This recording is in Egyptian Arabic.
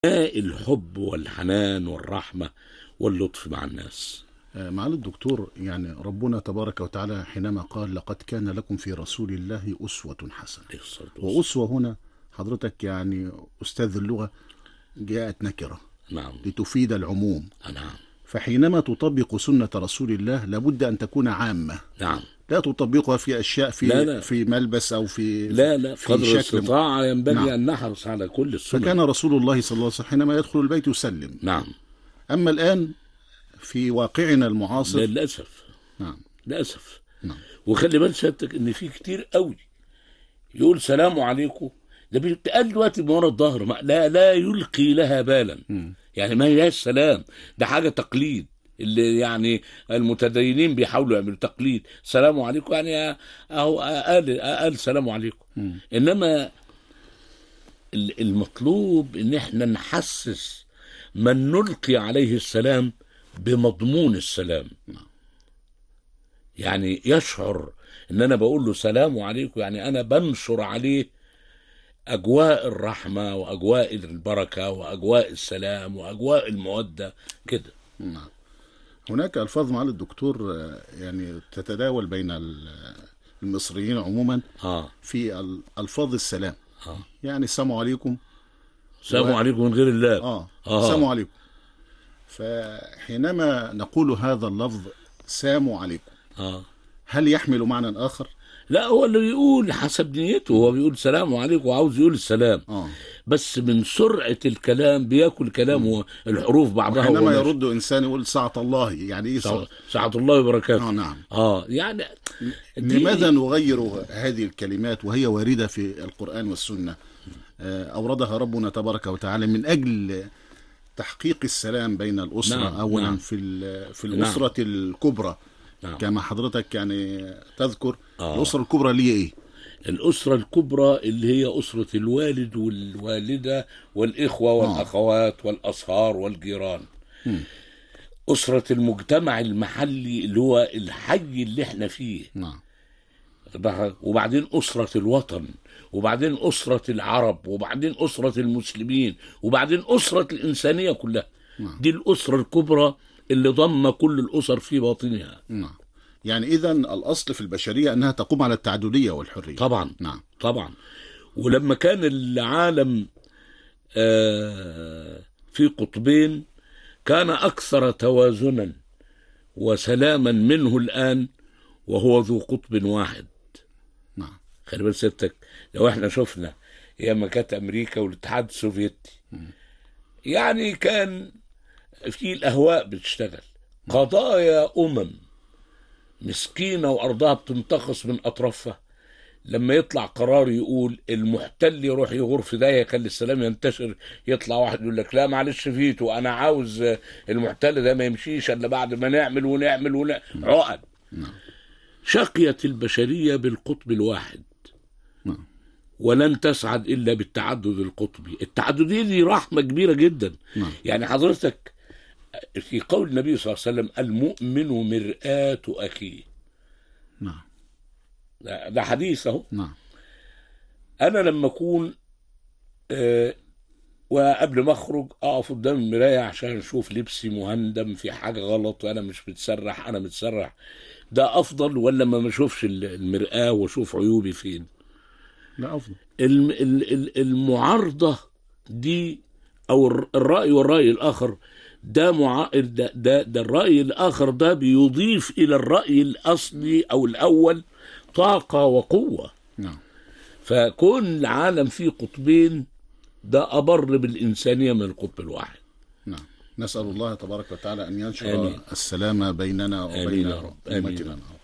الحب والحنان والرحمة واللطف مع الناس آه، معالي الدكتور يعني ربنا تبارك وتعالى حينما قال لقد كان لكم في رسول الله أسوة حسنة عليه الصلاة والسلام. وأسوة هنا حضرتك يعني أستاذ اللغة جاءت نكرة نعم لتفيد العموم نعم فحينما تطبق سنة رسول الله لابد أن تكون عامة نعم لا تطبقها في أشياء في لا، لا. في ملبس أو في لا لا في قدر شكل الاستطاعة ينبغي نعم. أن نحرص على كل السنن فكان رسول الله صلى الله عليه وسلم حينما يدخل البيت يسلم نعم أما الآن في واقعنا المعاصر للأسف نعم للأسف نعم وخلي بال سيادتك إن في كتير قوي يقول سلام عليكم ده بيتقال دلوقتي من ورا الظهر ما- لا لا يلقي لها بالا يعني ما هياش سلام ده حاجة تقليد اللي يعني المتدينين بيحاولوا يعملوا تقليد سلام عليكم يعني اهو قال قال سلام عليكم انما ال- المطلوب ان احنا نحسس من نلقي عليه السلام بمضمون السلام يعني يشعر ان انا بقول له سلام عليكم يعني انا بنشر عليه اجواء الرحمه واجواء البركه واجواء السلام واجواء الموده كده نعم هناك ألفاظ معالي الدكتور آه، يعني تتداول بين ال- المصريين عموما اه في ال- ألفاظ السلام اه يعني السلام عليكم سلام و- عليكم من غير الله آه آه. السلام عليكم فحينما نقول هذا اللفظ سام عليكم اه هل يحمل معنى آخر؟ لا هو اللي بيقول حسب نيته هو بيقول سلام عليكم وعاوز يقول السلام آه بس من سرعه الكلام بياكل كلامه الحروف بعضها حينما وماشي. يرد إنسان يقول ساعة الله يعني إيه سع- ساعة؟ سعة الله وبركاته آه نعم اه يعني دي- لماذا نغير هذه الكلمات وهي واردة في القرآن والسنة آه، أوردها ربنا تبارك وتعالى من أجل تحقيق السلام بين الأسرة نعم، أولا نعم. في ال- في نعم. الأسرة الكبرى نعم. كما حضرتك يعني تذكر آه. الأسرة الكبرى ليه إيه؟ الأسرة الكبرى اللي هي أسرة الوالد والوالدة والإخوة والأخوات والأصهار والجيران أسرة المجتمع المحلي اللي هو الحي اللي احنا فيه نعم ده- وبعدين أسرة الوطن وبعدين أسرة العرب وبعدين أسرة المسلمين وبعدين أسرة الإنسانية كلها دي الأسرة الكبرى اللي ضم كل الأسر في باطنها نعم يعني إذا الأصل في البشرية أنها تقوم على التعددية والحرية طبعا نعم طبعا ولما كان العالم آه، في قطبين كان أكثر توازنا وسلاما منه الآن وهو ذو قطب واحد نعم خلي بالك سيادتك لو احنا شفنا ايام ما كانت امريكا والاتحاد السوفيتي يعني كان في الاهواء بتشتغل قضايا امم مسكينه وارضها بتنتقص من اطرافها لما يطلع قرار يقول المحتل يروح يغور في داهيه يخلي السلام ينتشر يطلع واحد يقول لك لا معلش فيتو انا عاوز المحتل ده ما يمشيش الا بعد ما نعمل ونعمل ونعمل عقد شقيت البشريه بالقطب الواحد نعم ولن تسعد الا بالتعدد القطبي التعدديه دي رحمه كبيره جدا نعم. يعني حضرتك في قول النبي صلى الله عليه وسلم المؤمن مرآة أخيه نعم ده ده حديث اهو نعم انا لما اكون آه، وقبل ما اخرج اقف قدام المرايه عشان اشوف لبسي مهندم في حاجه غلط وانا مش متسرح انا متسرح ده افضل ولا ما اشوفش المراه واشوف عيوبي فين لا أفضل الم- ال- ال- المعارضه دي او الر- الراي والراي الاخر ده مع... ده, ده ده الراي الاخر ده بيضيف الى الراي الاصلي او الاول طاقه وقوه نعم فكون العالم فيه قطبين ده أبر بالإنسانية من القطب الواحد نعم نسأل الله تبارك وتعالى أن ينشر آمين. السلام بيننا آمين وبين يا رب. آمين. أمتنا